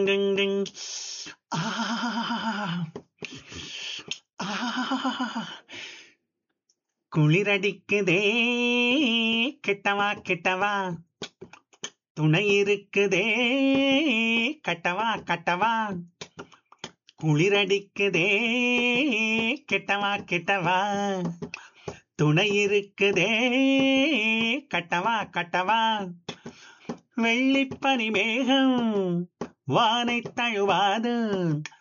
டிங். ஆ ஆ குளிரடிக்குதே கெட்டவா கெட்டவா துணை இருக்குதே கட்டவா கட்டவா குளிரடிக்குதே கெட்டவா கெட்டவா துணை இருக்குதே கட்டவா கட்டவா வெள்ளிப்பனி மேகம் வானை தழுவாது